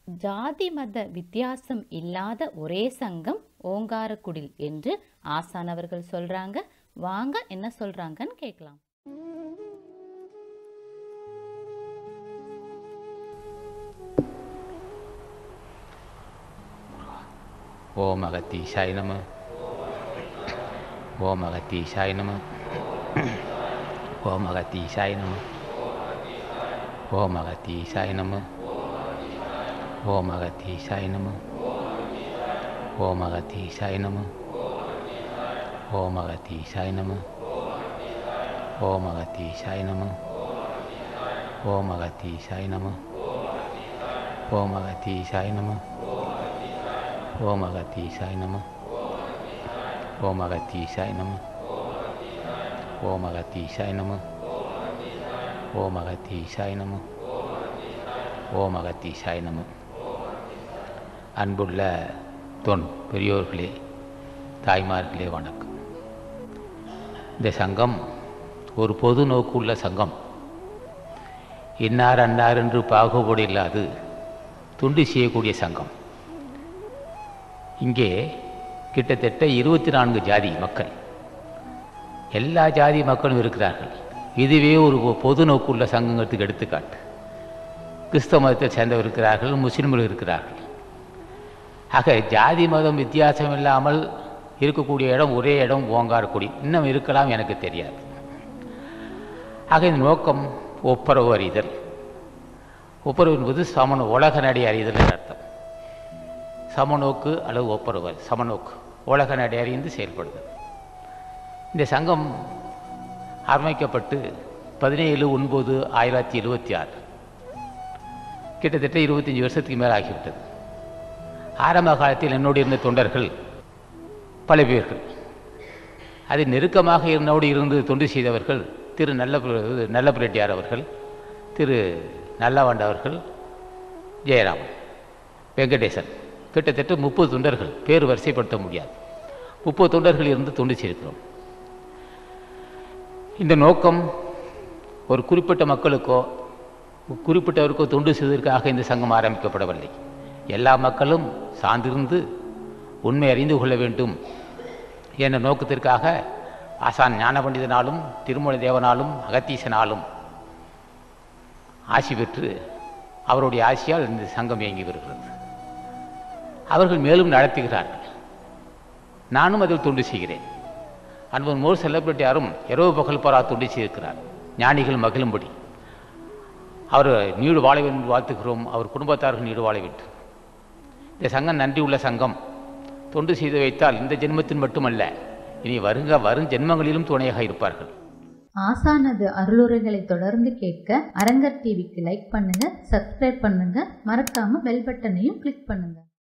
ஜாதி மத வித்தியாசம் இல்லாத ஒரே சங்கம் ஓங்காரக்குடில் என்று ஆசான் அவர்கள் சொல்றாங்க வாங்க என்ன சொல்றாங்கன்னு கேட்கலாம் ஓம் அகத்தீசாய நம ஓம் அகத்தீசாய நம ஓம் அகத்தீசாய நம ஓம் அகத்தீசாய நம ஓம் அகத்தீசாய நம ஓம் அகத்தீசாய நம ஓம் அகத்தீசாய நம ஓம் அகத்தீசாய நம ஓம் அகத்தீசாய நம ஓம் அகத்தீசாய நம ஓம் அகத்தீசாய நம ஓம் அகத்தீசாய நம ஓம் அகத்தீசாய நம ஓம் அகத்தீசாய நம ஓம் அகத்தீசாய நம அன்புள்ள தொன் பெரியோர்களே தாய்மார்களே வணக்கம் இந்த சங்கம் ஒரு பொது நோக்குள்ள சங்கம் இன்னார் அன்னார் என்று பாகுபாடு இல்லாது துண்டு செய்யக்கூடிய சங்கம் இங்கே கிட்டத்தட்ட இருபத்தி நான்கு ஜாதி மக்கள் எல்லா ஜாதி மக்களும் இருக்கிறார்கள் இதுவே ஒரு பொ- பொது நோக்குள்ள சங்கங்களுக்கு எடுத்துக்காட்டு கிறிஸ்தவ மதத்தை சேர்ந்தவர் இருக்கிறார்கள் முஸ்லிம்கள் இருக்கிறார்கள் ஆக ஜாதி மதம் வித்தியாசம் இல்லாமல் இருக்கக்கூடிய இடம் ஒரே இடம் ஓங்காரக்குடி இன்னும் இருக்கலாம் எனக்கு தெரியாது ஆக இந்த நோக்கம் ஒப்புரவு அறிதல் ஒப்புரவு என்பது சமண உலக நடை அறிதல் என்ற அர்த்தம் சமநோக்கு அல்லது ஒப்புரவு சமநோக்கு உலக நடை அறிந்து செயல்படுதல் இந்த சங்கம் ஆரம்பிக்கப்பட்டு பதினேழு ஒன்பது ஆயிரத்தி எழுபத்தி ஆறு கிட்டத்தட்ட இருபத்தஞ்சி வருஷத்துக்கு மேலே ஆகிவிட்டது ஆரம்ப காலத்தில் என்னோடு இருந்த தொண்டர்கள் பல பேர்கள் அது நெருக்கமாக என்னோடு இருந்து தொண்டு செய்தவர்கள் திரு நல்ல நல்ல பிரெட்டியார் அவர்கள் திரு நல்லவாண்ட அவர்கள் ஜெயராமன் வெங்கடேசன் கிட்டத்தட்ட முப்பது தொண்டர்கள் பேர் வரிசைப்படுத்த முடியாது முப்பது தொண்டர்கள் இருந்து தொண்டு செய்திருக்கிறோம் இந்த நோக்கம் ஒரு குறிப்பிட்ட மக்களுக்கோ குறிப்பிட்டவருக்கோ தொண்டு செய்வதற்காக இந்த சங்கம் ஆரம்பிக்கப்படவில்லை எல்லா மக்களும் சார்ந்திருந்து உண்மை அறிந்து கொள்ள வேண்டும் என்ற நோக்கத்திற்காக ஆசான் ஞான பண்டிதனாலும் திருமலை தேவனாலும் அகத்தீசனாலும் ஆசி பெற்று அவருடைய ஆசியால் இந்த சங்கம் இயங்கி வருகிறது அவர்கள் மேலும் நடத்துகிறார்கள் நானும் அதில் தொண்டு செய்கிறேன் அன்பன் மோர் செல்லப்பிரட்டியாரும் இரவு பகல் பரா தொண்டு செய்திருக்கிறார் ஞானிகள் மகிழும்படி அவர் நீடு வாழ வேண்டும் வாழ்த்துகிறோம் அவர் குடும்பத்தார்கள் நீடு வாழ வேண்டும் இந்த சங்கம் நன்றி உள்ள சங்கம் தொண்டு செய்து வைத்தால் இந்த ஜென்மத்தில் மட்டுமல்ல இனி வருங்க வரும் ஜென்மங்களிலும் துணையாக இருப்பார்கள் ஆசானது அருளுரைகளை தொடர்ந்து கேட்க அரங்கர் டிவிக்கு லைக் பண்ணுங்க சப்ஸ்கிரைப் பண்ணுங்க மறக்காம பெல் பட்டனையும் கிளிக் பண்ணுங்க